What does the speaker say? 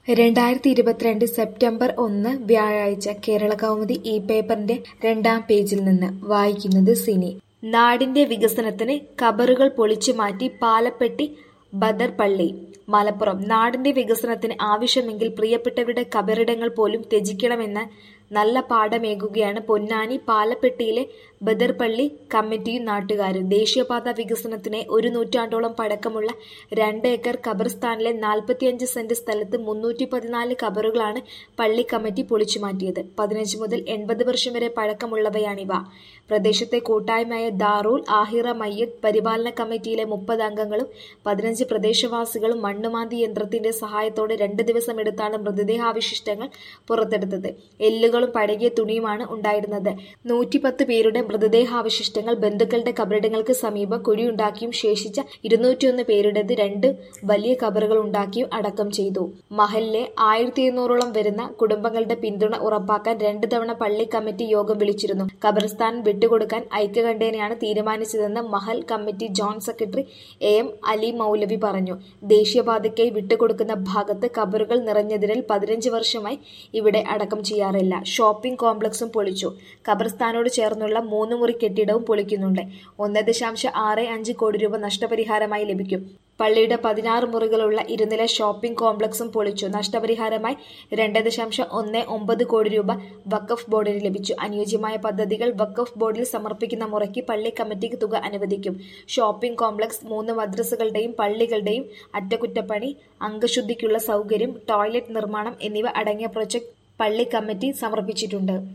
രണ്ടായിരത്തി ഇരുപത്തിരണ്ട് സെപ്റ്റംബർ ഒന്ന് വ്യാഴാഴ്ച കേരളകൗമുദി ഈ പേപ്പറിന്റെ രണ്ടാം പേജിൽ നിന്ന് വായിക്കുന്നത് സിനി നാടിന്റെ വികസനത്തിന് കബറുകൾ പൊളിച്ചുമാറ്റി പാലപ്പെട്ടി ബദർ പള്ളി മലപ്പുറം നാടിന്റെ വികസനത്തിന് ആവശ്യമെങ്കിൽ പ്രിയപ്പെട്ടവരുടെ കബറിടങ്ങൾ പോലും ത്യജിക്കണമെന്ന നല്ല പാഠമേകുകയാണ് പൊന്നാനി പാലപ്പെട്ടിയിലെ ബദർപള്ളി കമ്മിറ്റിയും നാട്ടുകാരും ദേശീയപാത വികസനത്തിന് ഒരു നൂറ്റാണ്ടോളം പഴക്കമുള്ള രണ്ട് ഏക്കർ ഖബർസ്ഥാനിലെ നാൽപ്പത്തിയഞ്ച് സെന്റ് സ്ഥലത്ത് മുന്നൂറ്റി പതിനാല് കബറുകളാണ് പള്ളി കമ്മിറ്റി പൊളിച്ചുമാറ്റിയത് പതിനഞ്ച് മുതൽ എൺപത് വർഷം വരെ പഴക്കമുള്ളവയാണിവ പ്രദേശത്തെ കൂട്ടായ്മയായ ദാറൂൽ ആഹിറ മയ്യത്ത് പരിപാലന കമ്മിറ്റിയിലെ മുപ്പത് അംഗങ്ങളും പതിനഞ്ച് പ്രദേശവാസികളും മണ്ണുമാന്തി യന്ത്രത്തിന്റെ സഹായത്തോടെ രണ്ട് ദിവസമെടുത്താണ് മൃതദേഹാവശിഷ്ടങ്ങൾ പുറത്തെടുത്തത് എല്ലുകളും പഴകിയ തുണിയുമാണ് ഉണ്ടായിരുന്നത് നൂറ്റിപ്പത്ത് പേരുടെ മൃതദേഹാവശിഷ്ടങ്ങൾ ബന്ധുക്കളുടെ കബറിടങ്ങൾക്ക് സമീപം കുഴിയുണ്ടാക്കിയും ശേഷിച്ച ഇരുന്നൂറ്റിയൊന്ന് പേരുടേത് രണ്ട് വലിയ കബറുകൾ ഉണ്ടാക്കിയും അടക്കം ചെയ്തു മഹലിലെ ആയിരത്തി എഴുന്നൂറോളം വരുന്ന കുടുംബങ്ങളുടെ പിന്തുണ ഉറപ്പാക്കാൻ രണ്ട് തവണ പള്ളി കമ്മിറ്റി യോഗം വിളിച്ചിരുന്നു ഖബർസ്ഥാൻ വിട്ടുകൊടുക്കാൻ ഐക്യകണ്ഠേനയാണ് തീരുമാനിച്ചതെന്ന് മഹൽ committee joint secretary A M Ali മൗലവി പറഞ്ഞു ദേശീയപാതയ്ക്കായി വിട്ടുകൊടുക്കുന്ന ഭാഗത്ത് കബറുകൾ നിറഞ്ഞതിനാൽ പതിനഞ്ച് വർഷമായി ഇവിടെ അടക്കം ചെയ്യാറില്ല ഷോപ്പിംഗ് കോംപ്ലക്സും പൊളിച്ചു ഖബർസ്ഥാനോട് ചേർന്നുള്ള മൂന്ന് മുറി കെട്ടിടവും പൊളിക്കുന്നുണ്ട് ഒന്ന് ദശാംശം ആറ് അഞ്ച് കോടി രൂപ നഷ്ടപരിഹാരമായി ലഭിക്കും പള്ളിയുടെ പതിനാറ് മുറികളുള്ള ഇരുനില ഷോപ്പിംഗ് കോംപ്ലക്സും പൊളിച്ചു നഷ്ടപരിഹാരമായി രണ്ട് ദശാംശം ഒന്ന് ഒമ്പത് കോടി രൂപ വഖഫ് ബോർഡിന് ലഭിച്ചു അനുയോജ്യമായ പദ്ധതികൾ വഖഫ് ബോർഡിൽ സമർപ്പിക്കുന്ന മുറയ്ക്ക് പള്ളി കമ്മിറ്റിക്ക് തുക അനുവദിക്കും ഷോപ്പിംഗ് കോംപ്ലക്സ് മൂന്ന് മദ്രസകളുടെയും പള്ളികളുടെയും അറ്റകുറ്റപ്പണി അംഗശുദ്ധിക്കുള്ള സൗകര്യം ടോയ്ലറ്റ് നിർമ്മാണം എന്നിവ അടങ്ങിയ പ്രൊജക്ട് പള്ളി കമ്മിറ്റി സമർപ്പിച്ചിട്ടുണ്ട്